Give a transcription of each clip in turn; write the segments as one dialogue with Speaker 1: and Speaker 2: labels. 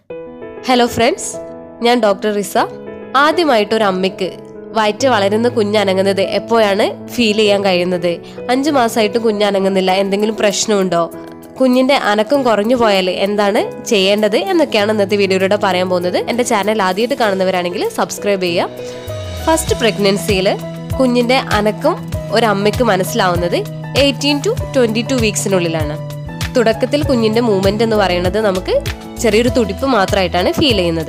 Speaker 1: hello friends ഞാൻ doctor Riza ആദ്യമായിട്ട് ഒരു അമ്മയ്ക്ക് വയറ്റ് വളരുന്ന കുഞ്ഞനങ്ങുന്നത് എപ്പോഴാണ് ഫീൽ ചെയ്യാൻ കഴിയുന്നത് അഞ്ചു മാസമായിട്ട് കുഞ്ഞനങ്ങുന്നില്ല എന്തെങ്കിലും പ്രശ്നമുണ്ടോ കുഞ്ഞിന്റെ അനക്കം കുറഞ്ഞു പോയാൽ എന്താണ് ചെയ്യേണ്ടത് എന്നൊക്കെയാണ് ഇന്നത്തെ വീഡിയോയിലൂടെ പറയാൻ പോകുന്നത് എൻ്റെ ചാനൽ ആദ്യമായിട്ട് കാണുന്നവരാണെങ്കിൽ സബ്സ്ക്രൈബ് ചെയ്യുക ഫസ്റ്റ് പ്രഗ്നൻസിയിൽ കുഞ്ഞിന്റെ അനക്കം ഒരു അമ്മയ്ക്ക് മനസ്സിലാവുന്നത് എയ്റ്റീൻ ടു ട്വന്റി ടു വീക്സിനുള്ളിലാണ് തുടക്കത്തിൽ കുഞ്ഞിന്റെ മൂവ്മെന്റ് എന്ന് പറയുന്നത് നമുക്ക് ചെറിയൊരു തുടിപ്പ് മാത്രമായിട്ടാണ് ഫീൽ ചെയ്യുന്നത്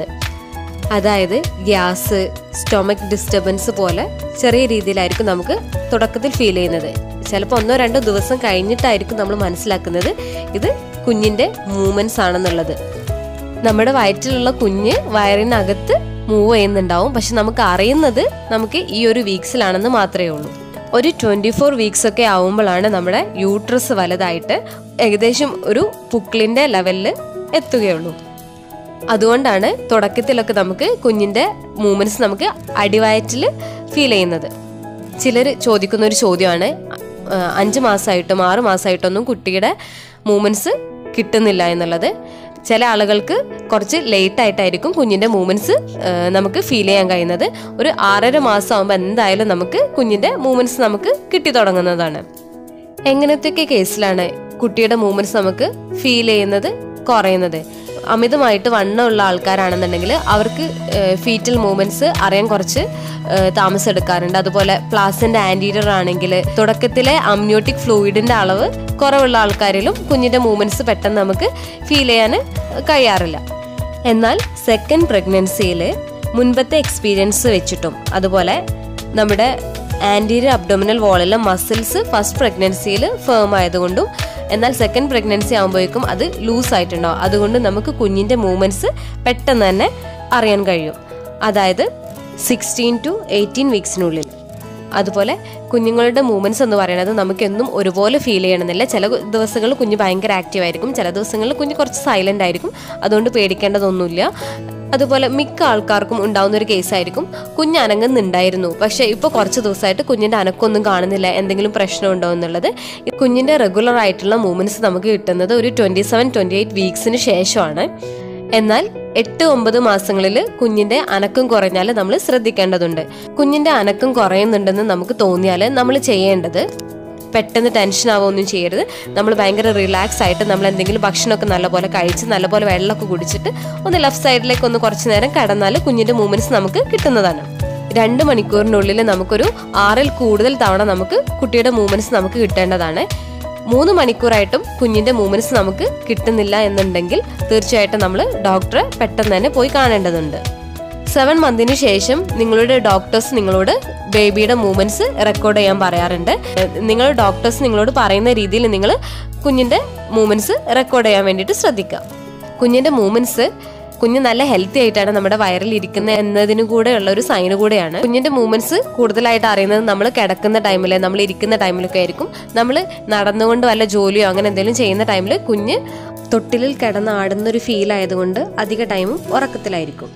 Speaker 1: അതായത് ഗ്യാസ് സ്റ്റൊമക് ഡിസ്റ്റർബൻസ് പോലെ ചെറിയ രീതിയിലായിരിക്കും നമുക്ക് തുടക്കത്തിൽ ഫീൽ ചെയ്യുന്നത് ചിലപ്പോൾ ഒന്നോ രണ്ടോ ദിവസം കഴിഞ്ഞിട്ടായിരിക്കും നമ്മൾ മനസ്സിലാക്കുന്നത് ഇത് കുഞ്ഞിന്റെ മൂവ്മെന്റ്സ് ആണെന്നുള്ളത് നമ്മുടെ വയറ്റിലുള്ള കുഞ്ഞ് വയറിനകത്ത് മൂവ് ചെയ്യുന്നുണ്ടാവും പക്ഷെ നമുക്ക് അറിയുന്നത് നമുക്ക് ഈ ഒരു വീക്സിലാണെന്ന് മാത്രമേ ഉള്ളൂ ഒരു ട്വന്റി ഫോർ വീക്സ് ഒക്കെ ആവുമ്പോഴാണ് നമ്മുടെ യൂട്രസ് വലുതായിട്ട് ഏകദേശം ഒരു പുക്കിളിന്റെ ലെവലിൽ എത്തുകയുള്ളൂ അതുകൊണ്ടാണ് തുടക്കത്തിലൊക്കെ നമുക്ക് കുഞ്ഞിന്റെ മൂവ്മെന്റ്സ് നമുക്ക് അടിവയറ്റിൽ ഫീൽ ചെയ്യുന്നത് ചിലർ ചോദിക്കുന്ന ഒരു ചോദ്യമാണ് ആ, അഞ്ച് മാസമായിട്ടും ആറ് മാസമായിട്ടൊന്നും കുട്ടിയുടെ മൂവ്മെന്റ്സ് കിട്ടുന്നില്ല എന്നുള്ളത് ചില ആളുകൾക്ക് കുറച്ച് ലേറ്റ് ആയിട്ടായിരിക്കും കുഞ്ഞിന്റെ മൂവ്മെന്റ്സ് നമുക്ക് ഫീൽ ചെയ്യാൻ കഴിയുന്നത് ഒരു ആറര മാസം ആകുമ്പോൾ എന്തായാലും നമുക്ക് കുഞ്ഞിന്റെ മൂവ്മെന്റ്സ് നമുക്ക് കിട്ടി തുടങ്ങുന്നതാണ് എങ്ങനത്തെയൊക്കെ കേസിലാണ് കുട്ടിയുടെ മൂവ്മെന്റ്സ് നമുക്ക് ഫീൽ ചെയ്യുന്നത് കുറയുന്നത് അമിതമായിട്ട് വണ്ണമുള്ള ആൾക്കാരാണെന്നുണ്ടെങ്കിൽ അവർക്ക് ഫീറ്റൽ മൂവ്മെന്റ്സ് അറിയാൻ കുറച്ച് ഏഹ്, താമസം എടുക്കാറുണ്ട് അതുപോലെ പ്ലാസിന്റെ ആന്റീരിയർ ആണെങ്കിൽ തുടക്കത്തിലെ അമ്നിയോട്ടിക് ഫ്ലൂയിഡിന്റെ അളവ് കുറവുള്ള ആൾക്കാരിലും കുഞ്ഞിന്റെ മൂവ്മെന്റ്സ് പെട്ടെന്ന് നമുക്ക് ഫീൽ ചെയ്യാൻ കഴിയാറില്ല എന്നാൽ സെക്കൻഡ് പ്രഗ്നൻസിയിൽ മുൻപത്തെ എക്സ്പീരിയൻസ് വെച്ചിട്ടും അതുപോലെ നമ്മുടെ ആന്റീരിയർ അബ്ഡോമിനൽ വാളിലെ മസിൽസ് ഫസ്റ്റ് പ്രഗ്നൻസിയിൽ ഫേം ആയതുകൊണ്ടും എന്നാൽ സെക്കൻഡ് പ്രഗ്നൻസി ആകുമ്പോഴേക്കും അത് ലൂസ് ആയിട്ടുണ്ടാവും അതുകൊണ്ട് നമുക്ക് കുഞ്ഞിന്റെ മൂവ്മെന്റ്സ് പെട്ടെന്ന് തന്നെ അറിയാൻ കഴിയും അതായത് സിക്സ്റ്റീൻ ടു എയ്റ്റീൻ വീക്സിനുള്ളിൽ അതുപോലെ കുഞ്ഞുങ്ങളുടെ മൂവ്മെന്റ്സ് എന്ന് പറയുന്നത് നമുക്കെന്നും ഒരുപോലെ ഫീൽ ചെയ്യണമെന്നില്ല ചില ദിവസങ്ങളിൽ കുഞ്ഞ് ഭയങ്കര ആക്റ്റീവ് ആയിരിക്കും ചില ദിവസങ്ങളിൽ കുഞ്ഞ് കുറച്ച് സൈലന്റ് ആയിരിക്കും അതുകൊണ്ട് പേടിക്കേണ്ടതൊന്നുമില്ല അതുപോലെ മിക്ക ആൾക്കാർക്കും ഉണ്ടാവുന്ന ഒരു കേസായിരിക്കും കുഞ്ഞ് അനങ്ങുന്നുണ്ടായിരുന്നു പക്ഷെ ഇപ്പോൾ കുറച്ച് ദിവസമായിട്ട് കുഞ്ഞിന്റെ അനക്കൊന്നും കാണുന്നില്ല എന്തെങ്കിലും പ്രശ്നമുണ്ടോ എന്നുള്ളത് ഈ കുഞ്ഞിന്റെ റെഗുലർ ആയിട്ടുള്ള മൂവ്മെന്റ്സ് നമുക്ക് കിട്ടുന്നത് ഒരു ട്വന്റി സെവൻ ട്വന്റി എയ്റ്റ് വീക്സിന് ശേഷമാണ് എന്നാൽ എട്ട് ഒമ്പത് മാസങ്ങളിൽ കുഞ്ഞിന്റെ അനക്കം കുറഞ്ഞാൽ നമ്മൾ ശ്രദ്ധിക്കേണ്ടതുണ്ട് കുഞ്ഞിന്റെ അനക്കം കുറയുന്നുണ്ടെന്ന് നമുക്ക് തോന്നിയാൽ നമ്മൾ ചെയ്യേണ്ടത് പെട്ടെന്ന് ടെൻഷൻ ആവുകയൊന്നും ചെയ്യരുത് നമ്മൾ ഭയങ്കര റിലാക്സ് ആയിട്ട് നമ്മൾ എന്തെങ്കിലും ഭക്ഷണമൊക്കെ നല്ലപോലെ കഴിച്ച് നല്ലപോലെ വെള്ളമൊക്കെ കുടിച്ചിട്ട് ഒന്ന് ലെഫ്റ്റ് സൈഡിലേക്ക് ഒന്ന് കുറച്ച് നേരം കടന്നാൽ കുഞ്ഞിന്റെ മൂവ്മെന്റ്സ് നമുക്ക് കിട്ടുന്നതാണ് രണ്ട് മണിക്കൂറിനുള്ളിൽ നമുക്കൊരു ആറിൽ കൂടുതൽ തവണ നമുക്ക് കുട്ടിയുടെ മൂവ്മെന്റ്സ് നമുക്ക് കിട്ടേണ്ടതാണ് മൂന്ന് മണിക്കൂറായിട്ടും കുഞ്ഞിന്റെ മൂവ്മെന്റ്സ് നമുക്ക് കിട്ടുന്നില്ല എന്നുണ്ടെങ്കിൽ തീർച്ചയായിട്ടും നമ്മൾ ഡോക്ടറെ പെട്ടെന്ന് തന്നെ പോയി കാണേണ്ടതുണ്ട് സെവൻ മന്തിന് ശേഷം നിങ്ങളുടെ ഡോക്ടേഴ്സ് നിങ്ങളോട് ബേബിയുടെ മൂവ്മെന്റ്സ് റെക്കോർഡ് ചെയ്യാൻ പറയാറുണ്ട് നിങ്ങൾ ഡോക്ടേഴ്സ് നിങ്ങളോട് പറയുന്ന രീതിയിൽ നിങ്ങൾ കുഞ്ഞിന്റെ മൂവ്മെന്റ്സ് റെക്കോർഡ് ചെയ്യാൻ വേണ്ടിയിട്ട് ശ്രദ്ധിക്കുക കുഞ്ഞിന്റെ മൂവ്മെന്റ്സ് കുഞ്ഞ് നല്ല ഹെൽത്തി ആയിട്ടാണ് നമ്മുടെ വയറിൽ ഇരിക്കുന്നത് എന്നതിനു കൂടെ ഉള്ള ഒരു സൈന് കൂടെയാണ് കുഞ്ഞിന്റെ മൂവ്മെന്റ്സ് കൂടുതലായിട്ട് അറിയുന്നത് നമ്മൾ കിടക്കുന്ന ടൈമിൽ നമ്മൾ ഇരിക്കുന്ന ടൈമിലൊക്കെ ആയിരിക്കും നമ്മൾ നടന്നുകൊണ്ട് വല്ല ജോലിയോ അങ്ങനെ എന്തെങ്കിലും ചെയ്യുന്ന ടൈമിൽ കുഞ്ഞ് തൊട്ടിലിൽ കിടന്ന് ആടുന്ന ഒരു ഫീൽ ആയതുകൊണ്ട് അധിക ടൈമും ഉറക്കത്തിലായിരിക്കും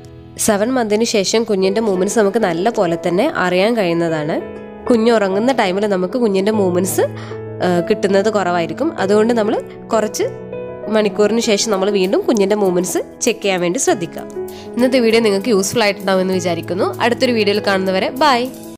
Speaker 1: സെവൻ മന്തിന് ശേഷം കുഞ്ഞിന്റെ മൂവ്മെന്റ്സ് നമുക്ക് നല്ല പോലെ തന്നെ അറിയാൻ കഴിയുന്നതാണ് കുഞ്ഞ് ഉറങ്ങുന്ന ടൈമിൽ നമുക്ക് കുഞ്ഞിന്റെ മൂവ്മെന്റ്സ് കിട്ടുന്നത് കുറവായിരിക്കും അതുകൊണ്ട് നമ്മൾ കുറച്ച് മണിക്കൂറിന് ശേഷം നമ്മൾ വീണ്ടും കുഞ്ഞിന്റെ മൂവ്മെന്റ്സ് ചെക്ക് ചെയ്യാൻ വേണ്ടി ശ്രദ്ധിക്കുക ഇന്നത്തെ വീഡിയോ നിങ്ങൾക്ക് യൂസ്ഫുൾ ആയിട്ടുണ്ടാവുമെന്ന് വിചാരിക്കുന്നു അടുത്തൊരു വീഡിയോയിൽ കാണുന്നവരെ ബൈ